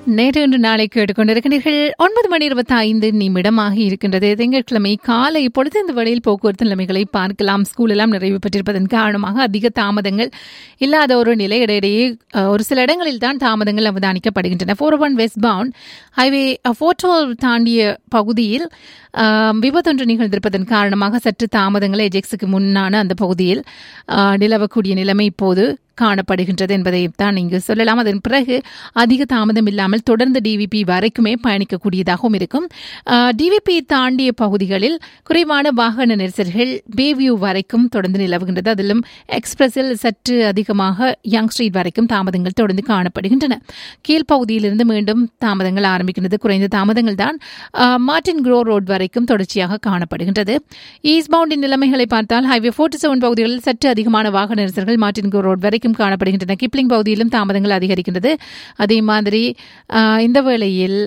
நேற்று இன்று நாளை கேட்டுக்கொண்டிருக்கிறீர்கள் ஒன்பது மணி இருபத்தி ஐந்து நிமிடமாக இருக்கின்றது திங்கட்கிழமை காலை இப்பொழுது இந்த வழியில் போக்குவரத்து நிலைமைகளை பார்க்கலாம் ஸ்கூல் எல்லாம் நிறைவு பெற்றிருப்பதன் காரணமாக அதிக தாமதங்கள் இல்லாத ஒரு நிலை இடையிடையே அஹ், ஒரு சில இடங்களில் தான் தாமதங்கள் அவதானிக்கப்படுகின்றன four one westbound highway ஃபோட்டோல் தாண்டிய பகுதியில் அஹ், விபத்தொன்று நிகழ்ந்திருப்பதன் காரணமாக சற்று தாமதங்கள் எஜெக்ஸுக்கு முன்னான அந்த பகுதியில் அஹ், நிலவக்கூடிய நிலைமை இப்போது காணப்படுகின்றது என்பதை தான் இங்கு சொல்லலாம் அதன் பிறகு அதிக தாமதம் இல்லாமல் தொடர்ந்து டிவிபி வரைக்குமே பயணிக்கக்கூடியதாகவும் இருக்கும் டிவிபி தாண்டிய பகுதிகளில் குறைவான வாகன நெரிசல்கள் பேவியூ வரைக்கும் தொடர்ந்து நிலவுகின்றது அதிலும் எக்ஸ்பிரஸில் சற்று அதிகமாக யங் ஸ்ட்ரீட் வரைக்கும் தாமதங்கள் தொடர்ந்து காணப்படுகின்றன கீழ்ப்பகுதியிலிருந்து மீண்டும் தாமதங்கள் ஆரம்பிக்கின்றது குறைந்த தாமதங்கள் தான் மார்டின் குரோ ரோட் வரைக்கும் தொடர்ச்சியாக காணப்படுகின்றது ஈஸ்ட் பவுண்டின் நிலைமைகளை பார்த்தால் ஹைவே ஃபோர்ட்டி செவன் பகுதிகளில் சற்று அதிகமான வாகன நெரிசல்கள் மார்டின் குரோ ரோட் வரைக்கும் காணப்படுகின்றன கிப்ளிங் பகுதியிலும் தாமதங்கள் அதிகரிக்கின்றது அதே மாதிரி ஆஹ், இந்த வேளையில்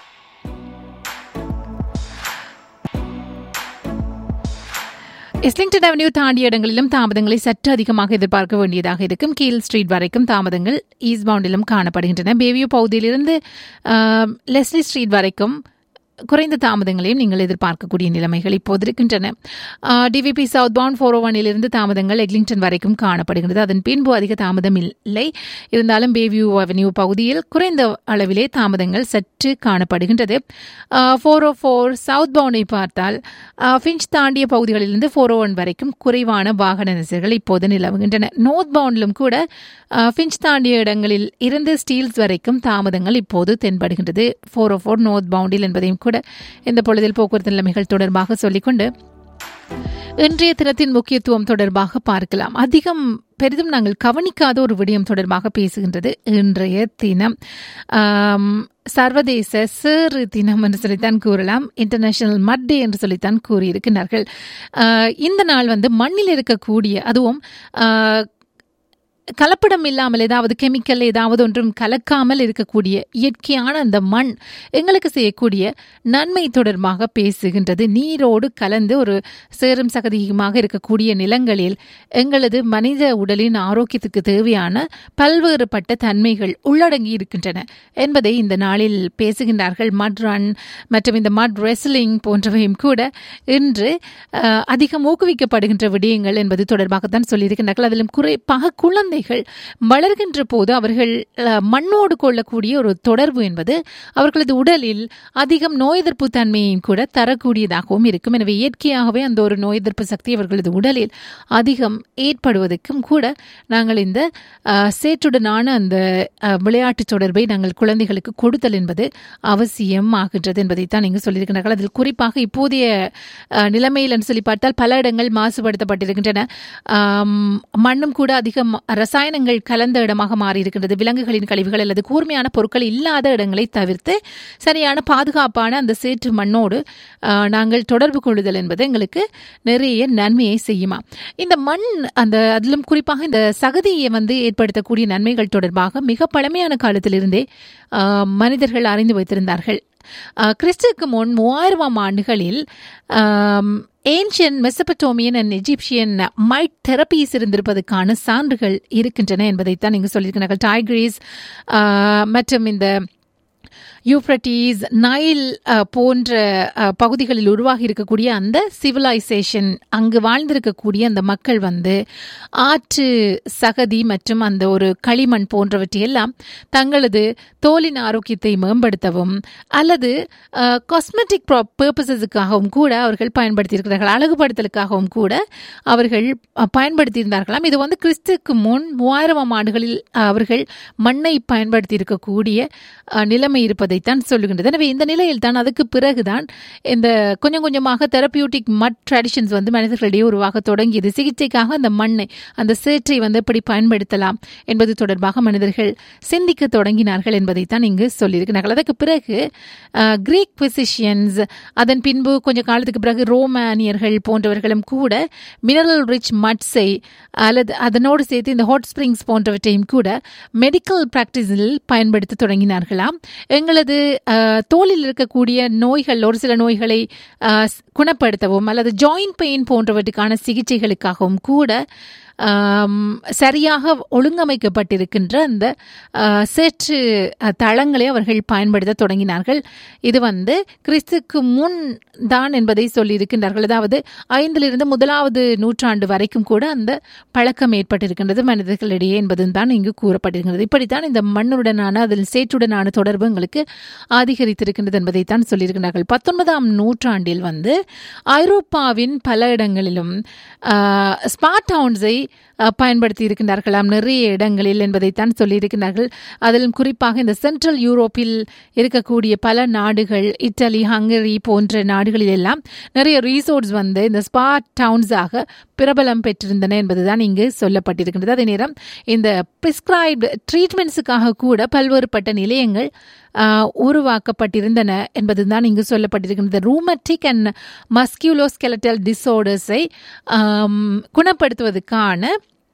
இஸ்லிங்டன் அவென்யூ தாண்டிய இடங்களிலும் தாமதங்களை சற்று அதிகமாக எதிர்பார்க்க வேண்டியதாக இருக்கும் கீல் ஸ்ட்ரீட் வரைக்கும் தாமதங்கள் ஈஸ்ட் பவுண்டிலும் காணப்படுகின்றன பேவியூ பகுதியிலிருந்து ஆஹ், லெஸ்லி ஸ்ட்ரீட் வரைக்கும் குறைந்த தாமதங்களையும் நீங்கள் எதிர்பார்க்கக்கூடிய நிலைமைகள் இப்போது இருக்கின்றன டிவிபி சவுத் பவுண்ட் ஃபோர் ஒனிலிருந்து தாமதங்கள் எக்லிங்டன் வரைக்கும் காணப்படுகிறது அதன் பின்பு அதிக தாமதம் இல்லை இருந்தாலும் பேவியூ அவென்யூ பகுதியில் குறைந்த அளவிலே தாமதங்கள் சற்று காணப்படுகின்றது ஃபோர் ஓ ஃபோர் சவுத் பவுண்டை பார்த்தால் ஃபின்ச் தாண்டிய பகுதிகளிலிருந்து ஃபோர் ஓ ஒன் வரைக்கும் குறைவான வாகன நெரிசல்கள் இப்போது நிலவுகின்றன நோர்த் பவுண்டிலும் கூட அஹ், ஃபின்ச் தாண்டிய இடங்களில் இருந்து ஸ்டீல்ஸ் வரைக்கும் தாமதங்கள் இப்போது தென்படுகின்றது ஃபோர் ஓ ஃபோர் நோர்த் பவுண்டில் என்பதையும் கூட இந்த பொழுதில் போக்குவரத்து நிலைமைகள் தொடர்பாக சொல்லிக்கொண்டு இன்றைய தினத்தின் முக்கியத்துவம் தொடர்பாக பார்க்கலாம் அதிகம் பெரிதும் நாங்கள் கவனிக்காத ஒரு விடயம் தொடர்பாக பேசுகின்றது இன்றைய தினம் ஆம், சர்வதேச சிறு தினம் என்று சொல்லித்தான் கூறலாம் இன்டர்நேஷனல் மட் டே என்று சொல்லித்தான் கூறியிருக்கிறார்கள் ஆஹ், இந்த நாள் வந்து மண்ணில் இருக்கக்கூடிய அதுவும் ஆஹ், கலப்படம் இல்லாமல் ஏதாவது கெமிக்கல் ஏதாவது ஒன்றும் கலக்காமல் இருக்கக்கூடிய இயற்கையான அந்த மண் எங்களுக்கு செய்யக்கூடிய நன்மை தொடர்பாக பேசுகின்றது நீரோடு கலந்து ஒரு சேரும் சகதியுமாக இருக்கக்கூடிய நிலங்களில் எங்களது மனித உடலின் ஆரோக்கியத்துக்கு தேவையான பல்வேறுபட்ட தன்மைகள் உள்ளடங்கி இருக்கின்றன என்பதை இந்த நாளில் பேசுகின்றார்கள் மட் ரன் மற்றும் இந்த மட் ரெஸ்லிங் போன்றவையும் கூட இன்று அஹ், அதிகம் ஊக்குவிக்கப்படுகின்ற விடயங்கள் என்பது தொடர்பாகத்தான் சொல்லியிருக்கின்றார்கள் அதிலும் குறிப்பாக குழந்தைகள் வளர்கின்ற போது அவர்கள் அஹ், மண்ணோடு கொள்ளக்கூடிய ஒரு தொடர்பு என்பது அவர்களது உடலில் அதிகம் நோய் எதிர்ப்பு தன்மையையும் கூட தரக்கூடியதாகவும் இருக்கும் எனவே இயற்கையாகவே அந்த ஒரு நோய் எதிர்ப்பு சக்தி அவர்களது உடலில் அதிகம் ஏற்படுவதற்கும் கூட நாங்கள் இந்த அஹ், சேற்றுடனான அந்த அஹ், விளையாட்டு தொடர்பை நாங்கள் குழந்தைகளுக்கு கொடுத்தல் என்பது அவசியம் ஆகின்றது என்பதைத்தான் இங்கு சொல்லியிருக்கிறார்கள் அதில் குறிப்பாக இப்போதைய அஹ், நிலைமையில் என்று சொல்லி பார்த்தால் பல இடங்கள் மாசுபடுத்தப்பட்டிருக்கின்றன ஆம், மண்ணும் கூட அதிகம் ரசாயனங்கள் கலந்த இடமாக மாறி இருக்கின்றது விலங்குகளின் கழிவுகள் அல்லது கூர்மையான பொருட்கள் இல்லாத இடங்களை தவிர்த்து சரியான பாதுகாப்பான அந்த சேற்று மண்ணோடு அஹ், நாங்கள் தொடர்பு கொள்ளுதல் என்பது எங்களுக்கு நிறைய நன்மையை செய்யுமா இந்த மண் அந்த அதிலும் குறிப்பாக இந்த சகதியை வந்து ஏற்படுத்தக்கூடிய நன்மைகள் தொடர்பாக மிக பழமையான காலத்திலிருந்தே அஹ், மனிதர்கள் அறிந்து வைத்திருந்தார்கள் அஹ், கிறிஸ்துவுக்கு முன் மூவாயிரமாம் ஆண்டுகளில் ancient Mesopotamian and Egyptian might therapies இருந்திருப்பதற்கான சான்றுகள் இருக்கின்றன என்பதைத்தான் இங்கு சொல்லியிருக்கிறார்கள் டைக்ரீஸ் மற்றும் இந்த யூப்ரட்டீஸ் நைல் அஹ், போன்ற அஹ், பகுதிகளில் உருவாகி இருக்கக்கூடிய அந்த சிவிலைசேஷன் அங்கு வாழ்ந்திருக்கக்கூடிய அந்த மக்கள் வந்து ஆற்று சகதி மற்றும் அந்த ஒரு களிமண் போன்றவற்றையெல்லாம் தங்களது தோலின் ஆரோக்கியத்தை மேம்படுத்தவும் அல்லது காஸ்மெட்டிக் பர்பஸஸுக்காகவும் கூட அவர்கள் பயன்படுத்தியிருக்கிறார்கள் அழகுபடுத்தலுக்காகவும் கூட அவர்கள் அஹ், பயன்படுத்தியிருந்தார்களாம் இது வந்து கிறிஸ்துக்கு முன் மூவாயிரம் ஆண்டுகளில் அஹ், அவர்கள் மண்ணை பயன்படுத்தி இருக்கக்கூடிய அஹ், நிலைமை இருப்பதைத்தான் சொல்லுகின்றது எனவே இந்த நிலையில் தான் அதுக்கு பிறகுதான் இந்த கொஞ்சம் கொஞ்சமாக தெரப்பியூட்டிக் மட் ட்ரெடிஷன்ஸ் வந்து மனிதர்களிடையே உருவாக தொடங்கியது சிகிச்சைக்காக அந்த மண்ணை அந்த சேற்றை வந்து எப்படி பயன்படுத்தலாம் என்பது தொடர்பாக மனிதர்கள் சிந்திக்க தொடங்கினார்கள் என்பதைத்தான் இங்கு சொல்லியிருக்கிறார்கள் அதற்கு பிறகு அஹ், கிரீக் பிசிஷியன்ஸ் அதன் பின்பு கொஞ்ச காலத்துக்கு பிறகு ரோமானியர்கள் போன்றவர்களும் கூட மினரல் ரிச் மட்ஸை அல்லது அதனோடு சேர்த்து இந்த ஹாட் ஸ்ப்ரிங்ஸ் போன்றவற்றையும் கூட மெடிக்கல் பிராக்டிஸில் பயன்படுத்த தொடங்கினார்களாம் எங்களது அஹ், தோலில் இருக்கக்கூடிய நோய்கள் ஒரு சில நோய்களை அஹ், ஸ்- குணப்படுத்தவும் அல்லது ஜாயிண்ட் பெயின் போன்றவற்றுக்கான சிகிச்சைகளுக்காகவும் கூட ஆம், சரியாக ஒழுங்கமைக்கப்பட்டிருக்கின்ற அந்த ஆ, சேற்று அ, தளங்களை அவர்கள் பயன்படுத்த தொடங்கினார்கள் இது வந்து கிறிஸ்துக்கு முன் தான் என்பதை சொல்லியிருக்கின்றார்கள் அதாவது ஐந்திலிருந்து முதலாவது நூற்றாண்டு வரைக்கும் கூட அந்த பழக்கம் ஏற்பட்டிருக்கின்றது மனிதர்களிடையே என்பதும் தான் இங்கு கூறப்பட்டிருக்கிறது இப்படித்தான் இந்த மண்ணுடனான அதில் சேற்றுடனான தொடர்பு எங்களுக்கு அதிகரித்திருக்கின்றது என்பதைத்தான் சொல்லியிருக்கிறார்கள் பத்தொன்பதாம் நூற்றாண்டில் வந்து ஐரோப்பாவின் பல இடங்களிலும் ஸ்மார்ட் டவுன்ஸை பயன்படுத்தி இருக்கின்றார்களாம் நிறைய இடங்களில் என்பதைத்தான் சொல்லியிருக்கிறார்கள் அதிலும் குறிப்பாக இந்த சென்ட்ரல் யூரோப்பில் இருக்கக்கூடிய பல நாடுகள் இட்டலி ஹங்கரி போன்ற நாடுகளில் எல்லாம் நிறைய ரீசோர்ட்ஸ் வந்து இந்த ஸ்மார்ட் டவுன்ஸாக பிரபலம் பெற்றிருந்தன என்பதுதான் இங்கு சொல்லப்பட்டிருக்கின்றது அதே நேரம் இந்த பிரிஸ்கிரைப்டு ட்ரீட்மெண்ட்ஸுக்காக கூட பல்வேறுபட்ட நிலையங்கள் ஆஹ், உருவாக்கப்பட்டிருந்தன என்பதுதான் இங்கு சொல்லப்பட்டிருக்கின்றது ரூமட்டிக் அண்ட் மஸ்கியூலோஸ்கெலட்டல் டிஸார்டர்ஸை குணப்படுத்துவதற்கான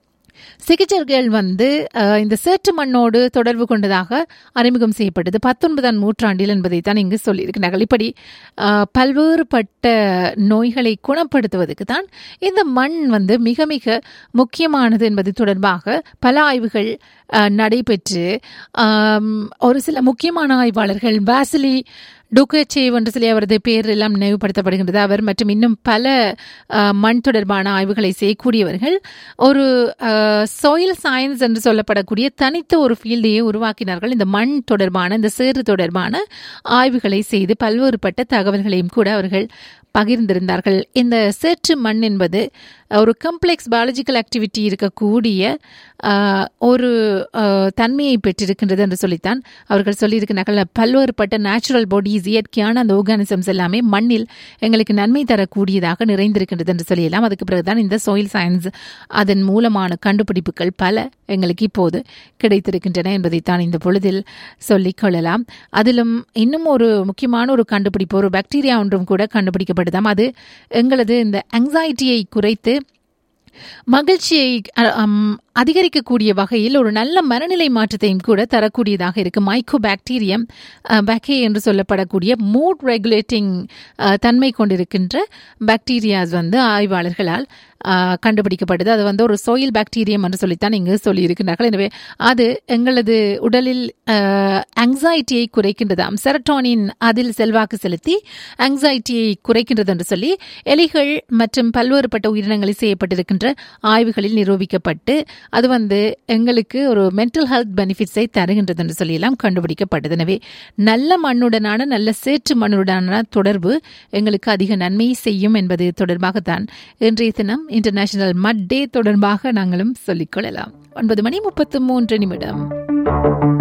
சிகிச்சைகள் வந்து அஹ், இந்த சேற்று மண்ணோடு தொடர்பு கொண்டதாக அறிமுகம் செய்யப்பட்டது பத்தொன்பதாம் நூற்றாண்டில் என்பதைத்தான் இங்கு சொல்லியிருக்கிறார்கள் இப்படி அஹ், பல்வேறுபட்ட நோய்களை குணப்படுத்துவதற்கு தான் இந்த மண் வந்து மிக மிக முக்கியமானது என்பது தொடர்பாக பல ஆய்வுகள் அஹ், நடைபெற்று ஆம், ஒரு சில முக்கியமான ஆய்வாளர்கள் பாசிலி டுகச்சேவ் என்று சொல்லி அவரது பெயர் எல்லாம் நினைவுபடுத்தப்படுகின்றது அவர் மற்றும் இன்னும் பல அஹ், மண் தொடர்பான ஆய்வுகளை செய்யக்கூடியவர்கள் ஒரு சாயில் சயின்ஸ் என்று சொல்லப்படக்கூடிய தனித்த ஒரு ஃபீல்டையே உருவாக்கினார்கள் இந்த மண் தொடர்பான இந்த சேறு தொடர்பான ஆய்வுகளை செய்து பல்வேறுபட்ட தகவல்களையும் கூட அவர்கள் பகிர்ந்திருந்தார்கள் இந்த சேற்று மண் என்பது ஒரு கம்ப்ளெக்ஸ் பயாலஜிக்கல் ஆக்டிவிட்டி இருக்கக்கூடிய ஆஹ், ஒரு ஆஹ், தன்மையை பெற்றிருக்கின்றது என்று சொல்லித்தான் அவர்கள் சொல்லியிருக்கிறார்கள் பல்வேறுபட்ட நேச்சுரல் பாடிஸ் இயற்கையான அந்த ஆர்கானிசம்ஸ் எல்லாமே மண்ணில் எங்களுக்கு நன்மை தரக்கூடியதாக நிறைந்திருக்கின்றது என்று சொல்லலாம் அதுக்கு பிறகுதான் இந்த சாயில் சயின்ஸ் அதன் மூலமான கண்டுபிடிப்புகள் பல எங்களுக்கு இப்போது கிடைத்திருக்கின்றன என்பதைத்தான் இந்த பொழுதில் சொல்லிக் கொள்ளலாம் அதிலும் இன்னும் ஒரு முக்கியமான ஒரு கண்டுபிடிப்பு ஒரு பாக்டீரியா ஒன்றும் கூட கண்டுபிடிக்கப்படுதாம் அது எங்களது இந்த anxietyயை குறைத்து மகிழ்ச்சியை அ- அம், அதிகரிக்கக்கூடிய வகையில் ஒரு நல்ல மனநிலை மாற்றத்தையும் கூட தரக்கூடியதாக இருக்கு மைக்கோ பாக்டீரியம் பேக்கே என்று சொல்லப்படக்கூடிய மூட் ரெகுலேட்டிங் தன்மை கொண்டிருக்கின்ற பாக்டீரியாஸ் வந்து ஆய்வாளர்களால் அ, கண்டுபிடிக்கப்பட்டது அது வந்து ஒரு சோயில் பாக்டீரியம் என்று சொல்லித்தான் இங்கு சொல்லியிருக்கிறார்கள் எனவே அது எங்களது உடலில் ஆங்ஸைட்டியை குறைக்கின்றதாம் செரட்டோனின் அதில் செல்வாக்கு செலுத்தி ஆங்ஸைட்டியை குறைக்கின்றது என்று சொல்லி எலிகள் மற்றும் பல்வேறுபட்ட உயிரினங்களில் செய்யப்பட்டிருக்கின்ற ஆய்வுகளில் நிரூபிக்கப்பட்டு அது வந்து எங்களுக்கு ஒரு மென்டல் ஹெல்த் பெனிஃபிட்ஸை தருகின்றது என்று சொல்லி எல்லாம் கண்டுபிடிக்கப்பட்டது எனவே நல்ல மண்ணுடனான நல்ல சேற்று மண்ணுடனான தொடர்பு எங்களுக்கு அதிக நன்மை செய்யும் என்பது தொடர்பாகத்தான் இன்றைய தினம் இன்டர்நேஷனல் மட் டே தொடர்பாக நாங்களும் சொல்லிக்கொள்ளலாம் ஒன்பது மணி முப்பத்து மூன்று நிமிடம்